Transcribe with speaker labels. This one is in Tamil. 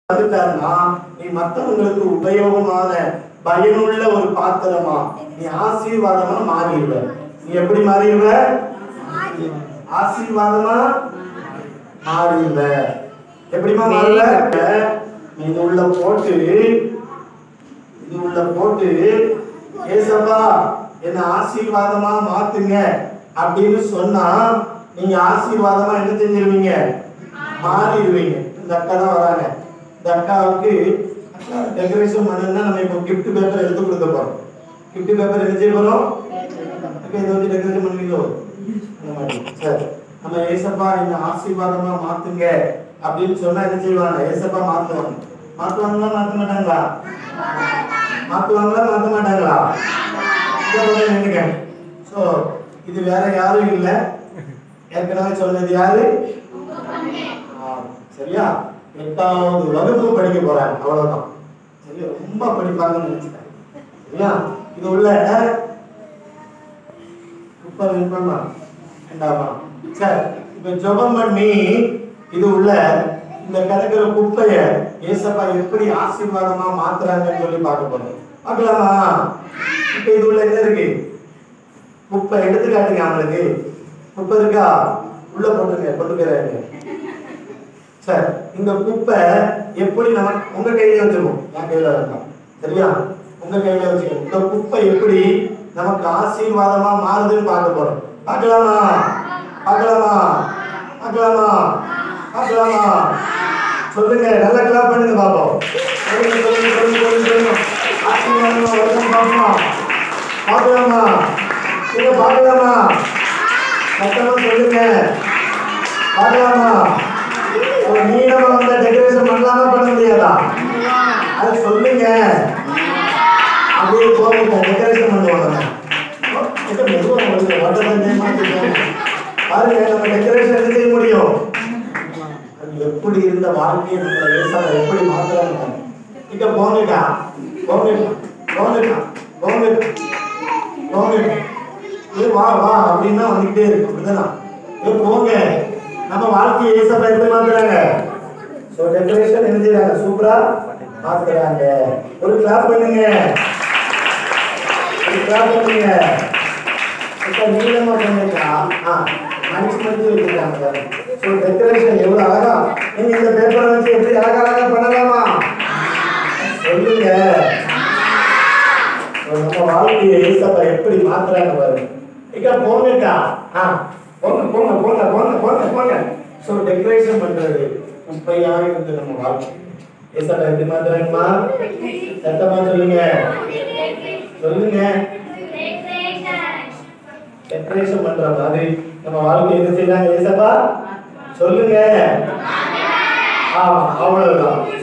Speaker 1: வந்துட்டாருன்னா நீ மத்தவங்களுக்கு உபயோகமான பயனுள்ள ஒரு பாத்திரமா நீ ஆசீர்வாதமா மாறிடுவ நீ எப்படி மாறிடுவ ஆசீர்வாதமா மாறிடுவ எப்படிமா மாறுவ நீ இது உள்ள போட்டு இது உள்ள போட்டு ஏசப்பா என்ன ஆசீர்வாதமா மாத்துங்க அப்படின்னு சொன்னா நீங்க ஆசீர்வாதமா என்ன செஞ்சிருவீங்க மாறிடுவீங்க இந்த அக்கா தான் வராங்க இந்த அக்காவுக்கு டெக்கரேஷன் பண்ணணும்னா நம்ம இப்போ gift பேப்பர் எடுத்து கொடுக்க போறோம் gift பேப்பர் என்ன செய்ய போறோம் அக்கா இதை வச்சு டெக்கரேஷன் பண்ணுவீங்களோ அந்த மாதிரி சரி நம்ம ஏசப்பா இந்த ஆசீர்வாதமா மாத்துங்க அப்படின்னு சொன்னா என்ன செய்வாங்க ஏசப்பா மாத்துவாங்க மாத்துவாங்களா மாத்த மாட்டாங்களா மாத்துவாங்களா மாத்த மாட்டாங்களா நினைக்க சோ இது வேற யாரும் இல்ல ஏற்கனவே சொன்னது யாரு ஆ, சரியா எட்டாவது வகுப்பு படிக்க போறாங்க அவ்வளவுதான் சரியா ரொம்ப படிப்பாங்கன்னு நினைச்சிட்டேன் சரியா இது உள்ள குப்பை வேணுமா வேண்டாமா சரி இப்ப ஜெபம் பண்ணி இது உள்ள இந்த கிடக்கிற குப்பைய ஏசப்பா எப்படி ஆசீர்வாதமா மாத்துறாங்கன்னு சொல்லி பார்க்க போறோம் பார்க்கலாமா இப்ப இது உள்ள என்ன இருக்கு குப்பை எடுத்து காட்டுங்க அவங்களுக்கு குப்பை இருக்கா உள்ள போட்டுங்க போட்டுக்கிறாங்க சரி இந்த குப்பை எப்படி நம்ம உங்க கையில வச்சிருக்கோம் என் கையில இருக்கான் சரியா உங்க கையில வச்சுக்கோங்க இந்த குப்பை எப்படி நமக்கு ஆசீர்வாதமா மாறுதுன்னு பார்க்க போறோம் பார்க்கலாமா பார்க்கலாமா பார்க்கலாமா பார்க்கலாமா சொல்லுங்க நல்லா கிளாப் பண்ணுங்க பாப்போம் சொல்லுங்க சொல்லுங்க சொல்லுங்க சொல்லுங்க சொல்லுங்க ஆசீர்வாதமா வருதுன்னு பார்ப்போம் பார்க்கலாமா இங்க பார்க்கலாமா சத்தமா சொல்லுங்க பார்க்கலாமா ஒரு நீளமா வந்த டெக்கரேஷன் பண்ணலாமா பண்ண முடியாதா அது சொல்லுங்க அப்படியே போங்க டெக்கரேஷன் பண்ணுவாங்க இது மெதுவா உங்களுக்கு ஓட்டதான் செய்ய பாருங்க நம்ம டெக்கரேஷன் என்ன செய்ய முடியும் அது எப்படி இருந்த வாழ்க்கையை நம்ம ஏசாவை எப்படி மாத்துறாங்க இங்க போங்கக்கா போங்கக்கா போங்கக்கா போங்க போங்க ஏ வா வா அப்படின்னா வந்துகிட்டே இருக்கு அப்படிதானா ஏ போங்க நம்ம வாழ்க்கையை ஏசப்பா எப்படி மாத்துறாங்க ஸோ டெக்கரேஷன் என்ன செய்றாங்க சூப்பரா மாத்துறாங்க ஒரு கிளாப் பண்ணுங்க ஒரு கிளாப் பண்ணுங்க இப்போ நீளமா பண்ணிருக்கா ஆ மடிச்சு மடிச்சு வச்சிருக்காங்க ஸோ டெக்கரேஷன் எவ்வளவு அழகா நீங்க இந்த பேப்பரை வச்சு எப்படி அழகா அழகா பண்ணலாமா சொல்லுங்க நம்ம வாழ்க்கையை ஏசப்பா எப்படி மாத்துறாங்க பாருங்க இங்க போங்கக்கா ஆ போங்க போங்க போங்க போங்க போங்க போங்க ஸோ டெக்கரேஷன் பண்றது முப்பையாக இருந்து நம்ம வாழ்க்கை ஏசப்பா எப்படி மாத்துறாங்கம்மா சத்தமா சொல்லுங்க சொல்லுங்க டெக்கரேஷன் பண்ற மாதிரி நம்ம வாழ்க்கை என்ன செய்யறாங்க ஏசப்பா சொல்லுங்க ஆமா அவ்வளவுதான்